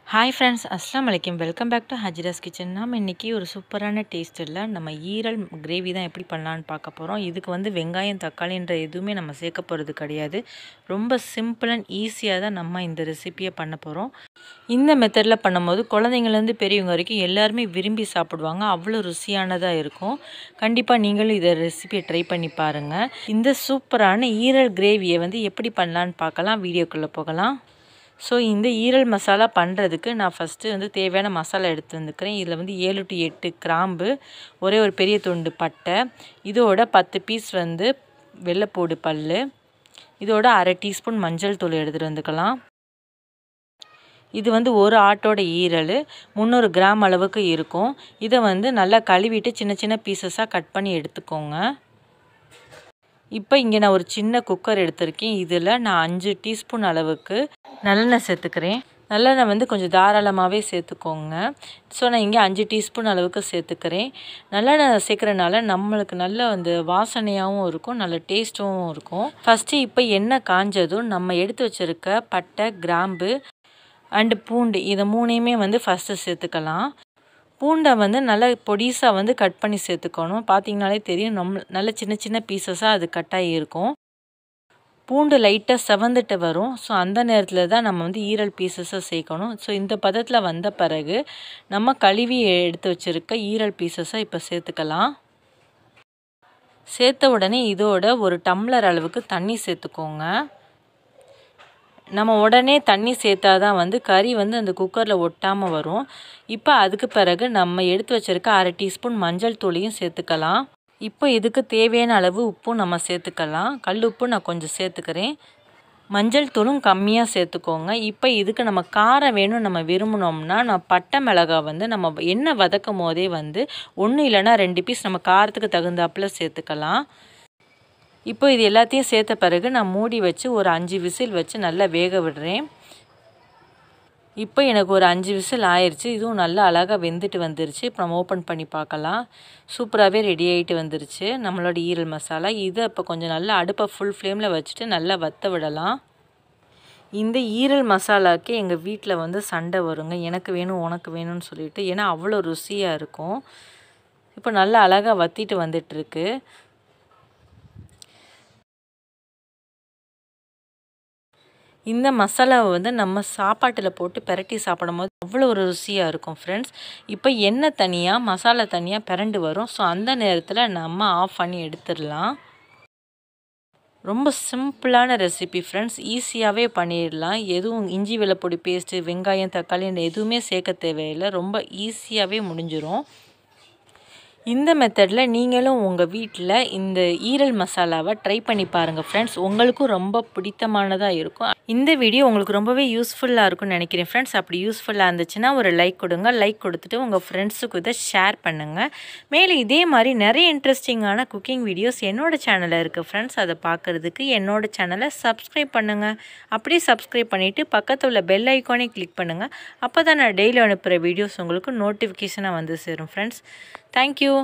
hi friends அஸ்லாம் வலைக்கம் welcome back to Hajira's kitchen நாம் இன்றைக்கி ஒரு சூப்பரான டேஸ்ட்டில் நம்ம ஈரல் கிரேவி தான் எப்படி பண்ணலான்னு பார்க்க போகிறோம் இதுக்கு வந்து வெங்காயம் தக்காளின்ற எதுவுமே நம்ம சேர்க்க போகிறது கிடையாது ரொம்ப சிம்பிள் அண்ட் ஈஸியாக தான் நம்ம இந்த ரெசிப்பியை பண்ண போகிறோம் இந்த மெத்தடில் பண்ணும்போது குழந்தைங்கள்லேருந்து பெரியவங்க வரைக்கும் எல்லாருமே விரும்பி சாப்பிடுவாங்க அவ்வளோ ருசியானதாக இருக்கும் கண்டிப்பாக நீங்களும் இதை ரெசிபியை ட்ரை பண்ணி பாருங்கள் இந்த சூப்பரான ஈரல் கிரேவியை வந்து எப்படி பண்ணலான்னு பார்க்கலாம் வீடியோக்குள்ளே போகலாம் ஸோ இந்த ஈரல் மசாலா பண்ணுறதுக்கு நான் ஃபஸ்ட்டு வந்து தேவையான மசாலா எடுத்து வந்துக்கிறேன் இதில் வந்து ஏழு டு எட்டு கிராம்பு ஒரே ஒரு பெரிய துண்டு பட்டை இதோட பத்து பீஸ் வந்து வெள்ளைப்பூடு பல் இதோட அரை டீஸ்பூன் மஞ்சள் தூள் எடுத்துகிட்டு வந்துக்கலாம் இது வந்து ஒரு ஆட்டோட ஈரல் முந்நூறு கிராம் அளவுக்கு இருக்கும் இதை வந்து நல்லா கழுவிட்டு சின்ன சின்ன பீசஸாக கட் பண்ணி எடுத்துக்கோங்க இப்போ இங்கே நான் ஒரு சின்ன குக்கர் எடுத்திருக்கேன் இதில் நான் அஞ்சு டீஸ்பூன் அளவுக்கு நல்லெண்ணெய் சேர்த்துக்கிறேன் நல்லெண்ணெய் வந்து கொஞ்சம் தாராளமாகவே சேர்த்துக்கோங்க ஸோ நான் இங்கே அஞ்சு டீஸ்பூன் அளவுக்கு சேர்த்துக்கிறேன் நல்லெண்ணெய் சேர்க்குறனால நம்மளுக்கு நல்ல அந்த வாசனையாகவும் இருக்கும் நல்ல டேஸ்ட்டும் இருக்கும் ஃபஸ்ட்டு இப்போ எண்ணெய் காஞ்சதும் நம்ம எடுத்து வச்சுருக்க பட்டை கிராம்பு அண்டு பூண்டு இதை மூணையுமே வந்து ஃபஸ்ட்டு சேர்த்துக்கலாம் பூண்டை வந்து நல்லா பொடிசாக வந்து கட் பண்ணி சேர்த்துக்கணும் பார்த்தீங்கனாலே தெரியும் நம்ம நல்ல சின்ன சின்ன பீசஸாக அது கட்டாகி இருக்கும் பூண்டு லைட்டாக செவந்துட்டு வரும் ஸோ அந்த நேரத்தில் தான் நம்ம வந்து ஈரல் பீசஸை சேர்க்கணும் ஸோ இந்த பதத்தில் வந்த பிறகு நம்ம கழுவி எடுத்து வச்சுருக்க ஈரல் பீசஸை இப்போ சேர்த்துக்கலாம் சேர்த்த உடனே இதோட ஒரு டம்ளர் அளவுக்கு தண்ணி சேர்த்துக்கோங்க நம்ம உடனே தண்ணி சேர்த்தா தான் வந்து கறி வந்து அந்த குக்கரில் ஒட்டாமல் வரும் இப்போ அதுக்கு பிறகு நம்ம எடுத்து வச்சுருக்க அரை டீஸ்பூன் மஞ்சள் தூளையும் சேர்த்துக்கலாம் இப்போ இதுக்கு தேவையான அளவு உப்பும் நம்ம சேர்த்துக்கலாம் கல் உப்பு நான் கொஞ்சம் சேர்த்துக்கிறேன் மஞ்சள் தூளும் கம்மியாக சேர்த்துக்கோங்க இப்போ இதுக்கு நம்ம காரம் வேணும் நம்ம விரும்பினோம்னா நான் பட்டை மிளகா வந்து நம்ம எண்ணெய் வதக்கும் போதே வந்து ஒன்று இல்லைன்னா ரெண்டு பீஸ் நம்ம காரத்துக்கு தகுந்தாப்பில் சேர்த்துக்கலாம் இப்போ இது எல்லாத்தையும் சேர்த்த பிறகு நான் மூடி வச்சு ஒரு அஞ்சு விசில் வச்சு நல்லா வேக விடுறேன் இப்போ எனக்கு ஒரு அஞ்சு விசில் ஆயிடுச்சு இதுவும் நல்லா அழகாக வெந்துட்டு வந்துருச்சு இப்போ நம்ம ஓப்பன் பண்ணி பார்க்கலாம் சூப்பராகவே ரெடி ஆகிட்டு வந்துருச்சு நம்மளோட ஈரல் மசாலா இதை இப்போ கொஞ்சம் நல்லா அடுப்பை ஃபுல் ஃப்ளேமில் வச்சுட்டு நல்லா வத்த விடலாம் இந்த ஈரல் மசாலாவுக்கு எங்கள் வீட்டில் வந்து சண்டை வருங்க எனக்கு வேணும் உனக்கு வேணும்னு சொல்லிட்டு ஏன்னா அவ்வளோ ருசியாக இருக்கும் இப்போ நல்லா அழகாக வத்திட்டு வந்துட்டுருக்கு இந்த மசாலாவை வந்து நம்ம சாப்பாட்டில் போட்டு பெரட்டி சாப்பிடும் போது அவ்வளோ ஒரு ருசியாக இருக்கும் ஃப்ரெண்ட்ஸ் இப்போ எண்ணெய் தனியாக மசாலா தனியாக பிறண்டு வரும் ஸோ அந்த நேரத்தில் நம்ம ஆஃப் பண்ணி எடுத்துடலாம் ரொம்ப சிம்பிளான ரெசிபி ஃப்ரெண்ட்ஸ் ஈஸியாகவே பண்ணிடலாம் எதுவும் இஞ்சி வெள்ளைப்பொடி பேஸ்ட்டு வெங்காயம் தக்காளி எதுவுமே சேர்க்க தேவையில்லை ரொம்ப ஈஸியாகவே முடிஞ்சிடும் இந்த மெத்தடில் நீங்களும் உங்கள் வீட்டில் இந்த ஈரல் மசாலாவை ட்ரை பண்ணி பாருங்கள் ஃப்ரெண்ட்ஸ் உங்களுக்கும் ரொம்ப பிடித்தமானதாக இருக்கும் இந்த வீடியோ உங்களுக்கு ரொம்பவே யூஸ்ஃபுல்லாக இருக்கும்னு நினைக்கிறேன் ஃப்ரெண்ட்ஸ் அப்படி யூஸ்ஃபுல்லாக இருந்துச்சுன்னா ஒரு லைக் கொடுங்க லைக் கொடுத்துட்டு உங்கள் ஃப்ரெண்ட்ஸுக்கு இதை ஷேர் பண்ணுங்கள் மேலே இதே மாதிரி நிறைய இன்ட்ரெஸ்டிங்கான குக்கிங் வீடியோஸ் என்னோடய சேனலில் இருக்குது ஃப்ரெண்ட்ஸ் அதை பார்க்குறதுக்கு என்னோடய சேனலை சப்ஸ்கிரைப் பண்ணுங்கள் அப்படியே சப்ஸ்கிரைப் பண்ணிவிட்டு பக்கத்தில் உள்ள பெல் ஐக்கானே கிளிக் பண்ணுங்கள் அப்போ தான் நான் டெய்லி அனுப்புகிற வீடியோஸ் உங்களுக்கு நோட்டிஃபிகேஷனாக வந்து சேரும் ஃப்ரெண்ட்ஸ் தேங்க்யூ